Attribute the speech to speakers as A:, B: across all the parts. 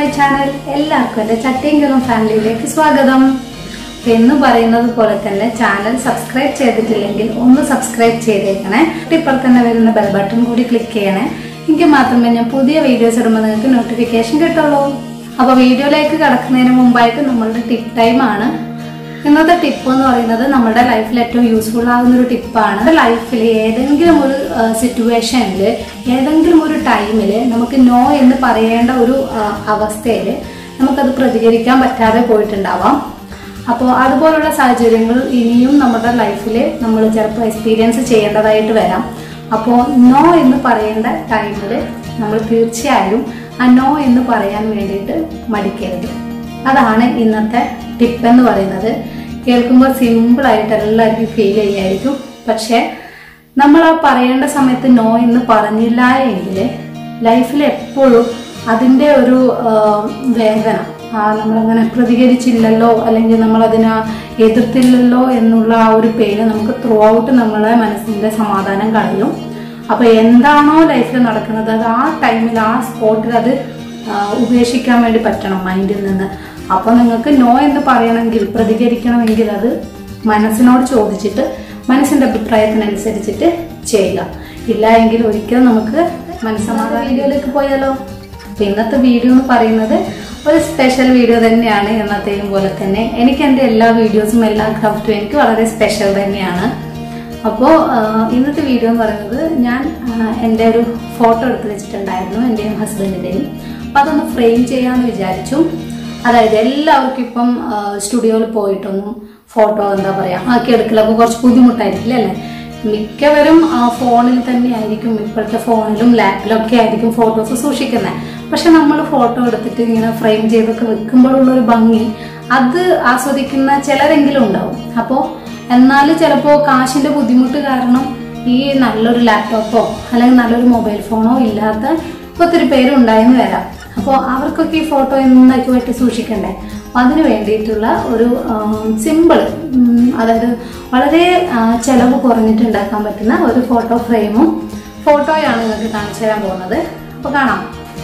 A: my channel എല്ലാവർക്കും എൻ്റെ ചട്ടിയെങ്കിലും ഫാമിലിയിലേക്ക് സ്വാഗതം അപ്പൊ എന്ന് പറയുന്നത് പോലെ തന്നെ ചാനൽ സബ്സ്ക്രൈബ് ചെയ്തിട്ടില്ലെങ്കിൽ ഒന്ന് സബ്സ്ക്രൈബ് ചെയ്തേക്കണേ ഇപ്പോൾ തന്നെ വരുന്ന ബെൽ ബട്ടൺ കൂടി ക്ലിക്ക് ചെയ്യണേ എങ്കിൽ മാത്രമേ ഞാൻ പുതിയ വീഡിയോസ് ഇടുമ്പോൾ നിങ്ങൾക്ക് നോട്ടിഫിക്കേഷൻ കിട്ടുള്ളൂ അപ്പോൾ വീഡിയോയിലേക്ക് കടക്കുന്നതിന് മുമ്പായിട്ട് നമ്മളുടെ ടിപ്പ് ടൈം ആണ് ഇന്നത്തെ ടിപ്പ് എന്ന് പറയുന്നത് നമ്മുടെ ലൈഫിൽ ഏറ്റവും യൂസ്ഫുൾ ആകുന്ന ഒരു ടിപ്പാണ് ലൈഫിൽ ഏതെങ്കിലും ഒരു സിറ്റുവേഷനിൽ ഏതെങ്കിലും ഒരു ടൈമിൽ നമുക്ക് നോ എന്ന് പറയേണ്ട ഒരു അവസ്ഥയിൽ നമുക്കത് പ്രതികരിക്കാൻ പറ്റാതെ പോയിട്ടുണ്ടാവാം അപ്പോൾ അതുപോലുള്ള സാഹചര്യങ്ങൾ ഇനിയും നമ്മുടെ ലൈഫിൽ നമ്മൾ ചിലപ്പോൾ എക്സ്പീരിയൻസ് ചെയ്യേണ്ടതായിട്ട് വരാം അപ്പോൾ നോ എന്ന് പറയേണ്ട ടൈമിൽ നമ്മൾ തീർച്ചയായും ആ നോ എന്ന് പറയാൻ വേണ്ടിയിട്ട് മടിക്കരുത് അതാണ് ഇന്നത്തെ ടിപ്പ് എന്ന് പറയുന്നത് കേൾക്കുമ്പോൾ സിമ്പിൾ ആയിട്ട് എല്ലാവർക്കും ഫീൽ ചെയ്യായിരിക്കും പക്ഷെ നമ്മൾ ആ പറയേണ്ട സമയത്ത് നോ എന്ന് പറഞ്ഞില്ല എങ്കിൽ ലൈഫിൽ എപ്പോഴും അതിൻ്റെ ഒരു ആ, വേദന ആ നമ്മളങ്ങനെ പ്രതികരിച്ചില്ലല്ലോ അല്ലെങ്കിൽ നമ്മളതിനെ എതിർത്തില്ലല്ലോ എന്നുള്ള ആ ഒരു പേര് നമുക്ക് ത്രൂ ഔട്ട് നമ്മളെ മനസ്സിന്റെ സമാധാനം കളയും അപ്പൊ എന്താണോ ലൈഫിൽ നടക്കുന്നത് അത് ആ ടൈമിൽ ആ സ്പോട്ടിൽ അത് ആ, ഉപേക്ഷിക്കാൻ വേണ്ടി പറ്റണം മൈൻഡിൽ നിന്ന് അപ്പൊ നിങ്ങൾക്ക് നോ എന്ന് പറയണമെങ്കിൽ പ്രതികരിക്കണമെങ്കിൽ അത് മനസ്സിനോട് ചോദിച്ചിട്ട് മനസ്സിന്റെ അഭിപ്രായത്തിനനുസരിച്ചിട്ട് ചെയ്യുക ഇല്ല എങ്കിൽ ഒരിക്കലും നമുക്ക് മനസ്സമാധാന വീഡിയോയിലേക്ക് പോയാലോ അപ്പൊ ഇന്നത്തെ വീഡിയോ എന്ന് പറയുന്നത് ഒരു സ്പെഷ്യൽ വീഡിയോ തന്നെയാണ് എന്നത്തെയും പോലെ തന്നെ എനിക്ക് എൻ്റെ എല്ലാ വീഡിയോസും എല്ലാ ക്രാഫ്റ്റും എനിക്ക് വളരെ സ്പെഷ്യൽ തന്നെയാണ് അപ്പോൾ ഇന്നത്തെ വീഡിയോ എന്ന് പറയുന്നത് ഞാൻ ആ, എൻ്റെ ഒരു ഫോട്ടോ എടുത്ത് വെച്ചിട്ടുണ്ടായിരുന്നു എൻ്റെയും ഹസ്ബൻഡിൻ്റെയും അപ്പം അതൊന്ന് ഫ്രെയിം ചെയ്യാമെന്ന് വിചാരിച്ചു അതായത് എല്ലാവർക്കും ഇപ്പം സ്റ്റുഡിയോയിൽ പോയിട്ടൊന്നും ഫോട്ടോ എന്താ പറയുക ആക്കി എടുക്കലൊക്കെ കുറച്ച് ബുദ്ധിമുട്ടായിരിക്കില്ല അല്ലേ മിക്കവരും ആ ഫോണിൽ തന്നെയായിരിക്കും ഇപ്പോഴത്തെ ഫോണിലും ലാപ്പിലൊക്കെ ആയിരിക്കും ഫോട്ടോസ് സൂക്ഷിക്കുന്നത് പക്ഷെ നമ്മൾ ഫോട്ടോ എടുത്തിട്ട് ഇങ്ങനെ ഫ്രെയിം ചെയ്തൊക്കെ വെക്കുമ്പോഴുള്ള ഒരു ഭംഗി അത് ആസ്വദിക്കുന്ന ചിലരെങ്കിലും ഉണ്ടാവും അപ്പോൾ എന്നാൽ ചിലപ്പോൾ കാശിന്റെ ബുദ്ധിമുട്ട് കാരണം ഈ നല്ലൊരു ലാപ്ടോപ്പോ അല്ലെങ്കിൽ നല്ലൊരു മൊബൈൽ ഫോണോ ഇല്ലാത്ത ഒത്തിരി പേരുണ്ടായെന്ന് വരാം അപ്പോൾ അവർക്കൊക്കെ ഈ ഫോട്ടോ എന്താക്കി വെട്ടി സൂക്ഷിക്കണ്ടേ അപ്പം അതിന് വേണ്ടിയിട്ടുള്ള ഒരു സിമ്പിൾ അതായത് വളരെ ആ, ചെലവ് കുറഞ്ഞിട്ട് ഉണ്ടാക്കാൻ പറ്റുന്ന ഒരു ഫോട്ടോ ഫ്രെയിമും ഫോട്ടോയാണ് നിങ്ങൾക്ക് കാണിച്ചു തരാൻ പോകുന്നത് അപ്പോൾ കാണാം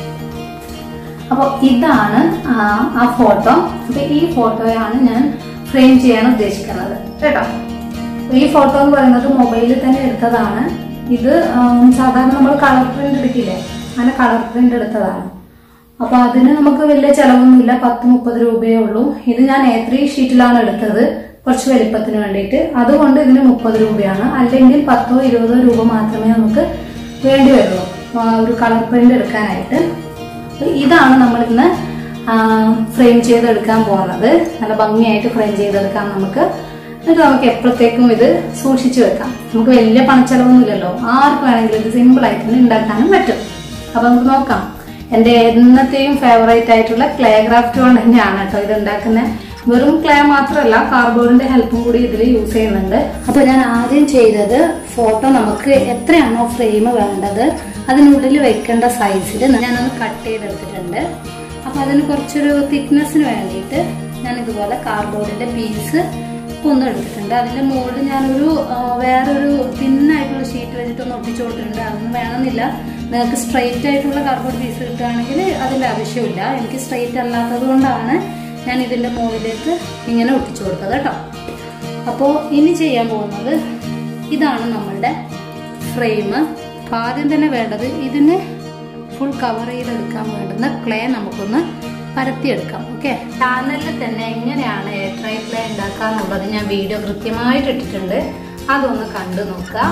A: അപ്പോൾ ഇതാണ് ആ, ആ ഫോട്ടോ അപ്പൊ ഈ ഫോട്ടോയാണ് ഞാൻ ഫ്രെയിം ചെയ്യാൻ ഉദ്ദേശിക്കുന്നത് കേട്ടോ അപ്പൊ ഈ ഫോട്ടോ എന്ന് പറയുന്നത് മൊബൈലിൽ തന്നെ എടുത്തതാണ് ഇത് ആം, സാധാരണ നമ്മൾ കളർ പ്രിന്റ് എടുക്കില്ലേ അങ്ങനെ കളർ പ്രിന്റ് എടുത്തതാണ് അപ്പൊ അതിന് നമുക്ക് വലിയ ചെലവൊന്നുമില്ല പത്ത് മുപ്പത് രൂപയേ ഉള്ളൂ ഇത് ഞാൻ എ ത്രീ ഷീറ്റിലാണ് എടുത്തത് കുറച്ച് വലിപ്പത്തിന് വേണ്ടിയിട്ട് അതുകൊണ്ട് ഇതിന് മുപ്പത് രൂപയാണ് അല്ലെങ്കിൽ പത്തോ ഇരുപതോ രൂപ മാത്രമേ നമുക്ക് വേണ്ടി വരുള്ളൂ ആ, ഒരു കളർ പ്രിന്റ് എടുക്കാനായിട്ട് അപ്പൊ ഇതാണ് നമ്മൾ ഇന്ന് ഫ്രെയിം ചെയ്തെടുക്കാൻ പോകുന്നത് നല്ല ഭംഗിയായിട്ട് ഫ്രെയിം ചെയ്തെടുക്കാം നമുക്ക് എന്നിട്ട് നമുക്ക് എപ്പോഴത്തേക്കും ഇത് സൂക്ഷിച്ചു വെക്കാം നമുക്ക് വലിയ പണച്ചെലവൊന്നുമില്ലല്ലോ ആർക്ക് വേണമെങ്കിലും ഇത് സിമ്പിൾ ആയിട്ട് തന്നെ ഉണ്ടാക്കാനും പറ്റും അപ്പൊ നമുക്ക് നോക്കാം എന്റെ എന്നത്തെയും ഫേവറേറ്റ് ആയിട്ടുള്ള ക്ലേ ക്രാഫ്റ്റ് കൊണ്ട് തന്നെയാണ് കേട്ടോ ഇത് ഉണ്ടാക്കുന്നത് വെറും ക്ലേ മാത്രമല്ല കാർഡ്ബോർഡിന്റെ ഹെൽപ്പും കൂടി ഇതിൽ യൂസ് ചെയ്യുന്നുണ്ട് അപ്പൊ ഞാൻ ആദ്യം ചെയ്തത് ഫോട്ടോ നമുക്ക് എത്രയാണോ ഫ്രെയിം വേണ്ടത് അതിനുള്ളിൽ വെക്കേണ്ട സൈസിൽ ഞാനൊന്ന് കട്ട് ചെയ്തെടുത്തിട്ടുണ്ട് അപ്പൊ അതിന് കുറച്ചൊരു തിക്നെസ്സിന് വേണ്ടിയിട്ട് ഞാൻ ഇതുപോലെ കാർഡ്ബോർഡിന്റെ പീസ് ഒന്ന് എടുത്തിട്ടുണ്ട് അതിന്റെ മുകളിൽ ഞാനൊരു ആ, വേറൊരു തിന്നായിട്ടുള്ള ഷീറ്റ് വെച്ചിട്ട് ഒന്ന് ഒട്ടിച്ചു കൊടുത്തിട്ടുണ്ട് അതൊന്നും വേണമെന്നില്ല നിങ്ങൾക്ക് സ്ട്രെയിറ്റ് ആയിട്ടുള്ള കാർഡ്ബോർഡ് പീസ് കിട്ടുകയാണെങ്കിൽ അതിന്റെ ആവശ്യമില്ല എനിക്ക് സ്ട്രെയിറ്റ് അല്ലാത്തത് കൊണ്ടാണ് ഞാൻ ഇതിന്റെ മുകളിലേക്ക് ഇങ്ങനെ ഒട്ടിച്ചു കൊടുത്തത് കേട്ടോ അപ്പോൾ ഇനി ചെയ്യാൻ പോകുന്നത് ഇതാണ് നമ്മളുടെ ഫ്രെയിം ആദ്യം തന്നെ വേണ്ടത് ഇതിന് ഫുൾ കവർ ചെയ്തെടുക്കാൻ വേണ്ടുന്ന ക്ലേ നമുക്കൊന്ന് പരത്തിയെടുക്കാം ഓക്കെ ചാനലിൽ തന്നെ എങ്ങനെയാണ് എയർട്രൈ ക്ലേ ഉണ്ടാക്കാന്നുള്ളത് ഞാൻ വീഡിയോ കൃത്യമായിട്ട് ഇട്ടിട്ടുണ്ട് അതൊന്ന് കണ്ടു നോക്കാം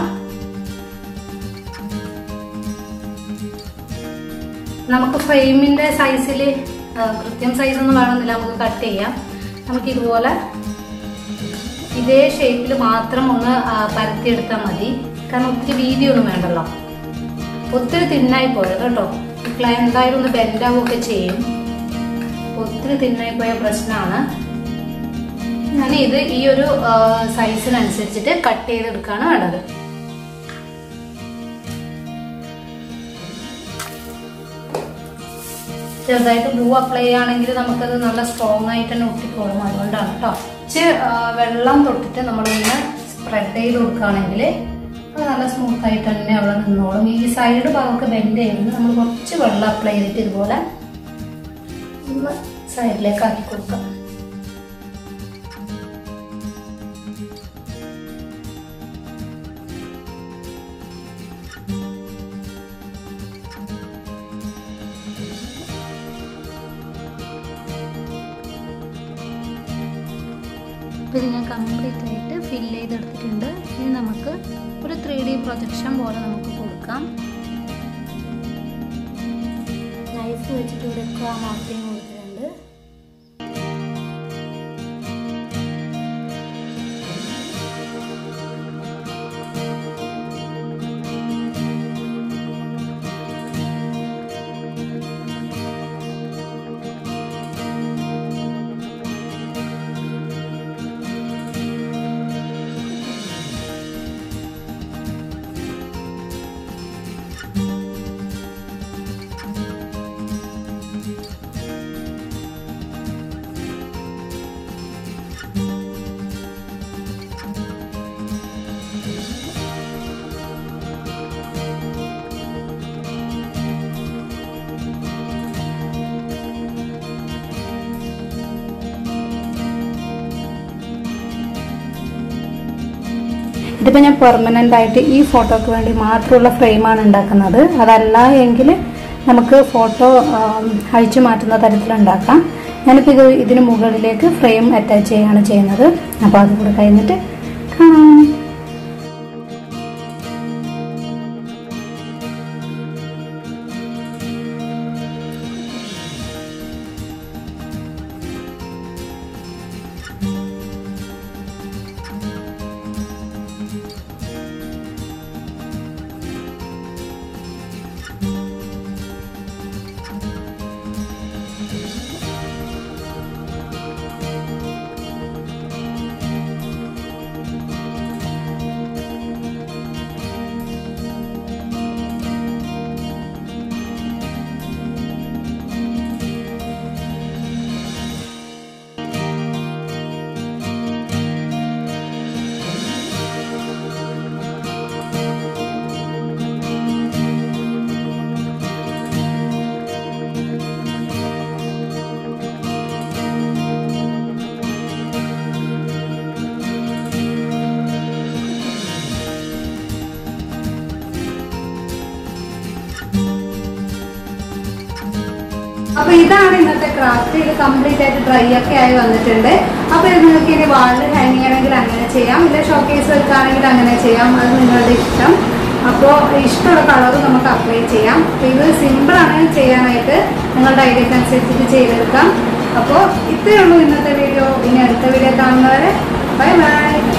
A: നമുക്ക് ഫ്രെയിമിന്റെ സൈസിൽ കൃത്യം സൈസ് ഒന്നും വേണമെന്നില്ല നമുക്ക് കട്ട് ചെയ്യാം നമുക്ക് ഇതുപോലെ ഇതേ ഷേപ്പിൽ മാത്രം ഒന്ന് ആ, പരത്തിയെടുത്താൽ മതി കാരണം ഒത്തിരി വീതി ഒന്നും വേണ്ടല്ലോ ഒത്തിരി തിന്നായി പോയത് കേട്ടോ ക്ലൈ എന്തായാലും ഒന്ന് ബെൻഡാവുകയൊക്കെ ചെയ്യും ഒത്തിരി തിന്നായി പോയ പ്രശ്നമാണ് ഞാൻ ഇത് ഈ ഒരു ആ, സൈസിനനുസരിച്ചിട്ട് കട്ട് ചെയ്തെടുക്കുകയാണ് വേണ്ടത് ചെറുതായിട്ട് ഗ്ലൂ അപ്ലൈ ചെയ്യുകയാണെങ്കിൽ നമുക്കത് നല്ല സ്ട്രോങ് ആയിട്ട് തന്നെ ഒട്ടിക്കോളും അതുകൊണ്ടാണ് കേട്ടോ കുറച്ച് ആ, വെള്ളം തൊട്ടിട്ട് നമ്മളിങ്ങനെ സ്പ്രെഡ് ചെയ്ത് കൊടുക്കുകയാണെങ്കിൽ അത് നല്ല സ്മൂത്ത് ആയിട്ട് തന്നെ അവിടെ നിന്നോളും ഈ സൈഡ് ഭാഗമൊക്കെ ബെൻഡ് ചെയ്യുന്നത് നമ്മൾ കുറച്ച് വെള്ളം അപ്ലൈ ചെയ്തിട്ട് ഇതുപോലെ ഒന്ന് സൈഡിലേക്ക് ആക്കി കൊടുക്കാം അപ്പോൾ ഇത് ഞാൻ കംപ്ലീറ്റ് ആയിട്ട് ഫില്ല് ചെയ്തെടുത്തിട്ടുണ്ട് ഇനി നമുക്ക് ഒരു ത്രീ ഡി പ്രൊജക്ഷൻ പോലെ നമുക്ക് കൊടുക്കാം നൈഫ് വെച്ചിട്ട് ഇവിടെയൊക്കെ ആ മാർക്കിങ് കൊടുത്തിട്ടുണ്ട് ഇതിപ്പോൾ ഞാൻ പെർമനൻ്റ് ആയിട്ട് ഈ ഫോട്ടോക്ക് വേണ്ടി മാത്രമുള്ള ഫ്രെയിമാണ് ഉണ്ടാക്കുന്നത് അതല്ല എങ്കിൽ നമുക്ക് ഫോട്ടോ അഴിച്ചു മാറ്റുന്ന തരത്തിലുണ്ടാക്കാം ഞാനിപ്പോൾ ഇത് ഇതിന് മുകളിലേക്ക് ഫ്രെയിം അറ്റാച്ച് ചെയ്യുകയാണ് ചെയ്യുന്നത് അപ്പോൾ അതും കൂടെ കഴിഞ്ഞിട്ട് കാണാം അപ്പൊ ഇതാണ് ഇന്നത്തെ ക്രാഫ്റ്റ് ഇത് കംപ്ലീറ്റ് ആയിട്ട് ഡ്രൈ ഒക്കെ ആയി വന്നിട്ടുണ്ട് അപ്പൊ ഇത് നിങ്ങൾക്ക് ഇനി വാളിൽ ഹാങ് ചെയ്യണമെങ്കിൽ അങ്ങനെ ചെയ്യാം ഇല്ല ഷോക്കേസ് വെക്കുകയാണെങ്കിൽ അങ്ങനെ ചെയ്യാം അത് നിങ്ങളുടെ ഇഷ്ടം അപ്പോൾ ഇഷ്ടമുള്ള കളർ നമുക്ക് അപ്ലൈ ചെയ്യാം അപ്പൊ ഇത് സിമ്പിൾ ആണ് ചെയ്യാനായിട്ട് നിങ്ങളുടെ ഐഡിയക്ക് അനുസരിച്ചിട്ട് ചെയ്തെടുക്കാം അപ്പോൾ ഇത്രയേ ഉള്ളൂ ഇന്നത്തെ വീഡിയോ ഇനി അടുത്ത വീഡിയോ കാണുന്നവരെ ബൈ ബൈ